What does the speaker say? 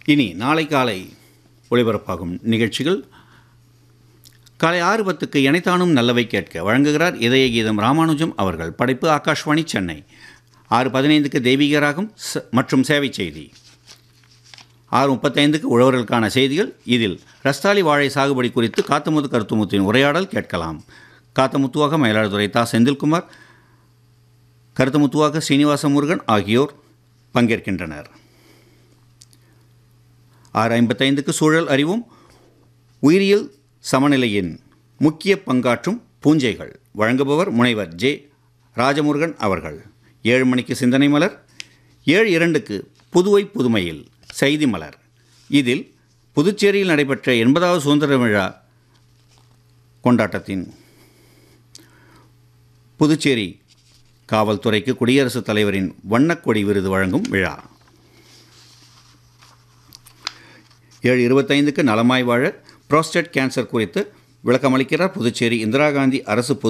இனி நாளை காலை ஒளிபரப்பாகும் நிகழ்ச்சிகள் காலை ஆறு பத்துக்கு இணைத்தானும் நல்லவை கேட்க வழங்குகிறார் இதய கீதம் ராமானுஜம் அவர்கள் படைப்பு ஆகாஷ்வாணி சென்னை ஆறு பதினைந்துக்கு தெய்வீக ராகம் ச- மற்றும் சேவை செய்தி ஆறு முப்பத்தைந்துக்கு உழவர்களுக்கான செய்திகள் இதில் ரஸ்தாலி வாழை சாகுபடி குறித்து காத்தமுத்து கருத்துமுத்தின் உரையாடல் கேட்கலாம் காத்தமுத்துவாக மயிலாடுதுறை தா செந்தில்குமார் கருத்துமுத்துவாக சீனிவாச முருகன் ஆகியோர் பங்கேற்கின்றனர் ஆறு ஐம்பத்தைந்துக்கு சூழல் அறிவும் உயிரியல் சமநிலையின் முக்கிய பங்காற்றும் பூஞ்சைகள் வழங்குபவர் முனைவர் ஜே ராஜமுருகன் அவர்கள் ஏழு மணிக்கு சிந்தனை மலர் ஏழு இரண்டுக்கு புதுவை புதுமையில் செய்தி மலர் இதில் புதுச்சேரியில் நடைபெற்ற எண்பதாவது சுதந்திர விழா கொண்டாட்டத்தின் புதுச்சேரி காவல்துறைக்கு குடியரசுத் தலைவரின் வண்ணக்கொடி விருது வழங்கும் விழா ஏழு இருபத்தைந்துக்கு நலமாய் வாழ புரோஸ்டேட் கேன்சர் குறித்து விளக்கமளிக்கிறார் புதுச்சேரி இந்திரா காந்தி அரசு பொது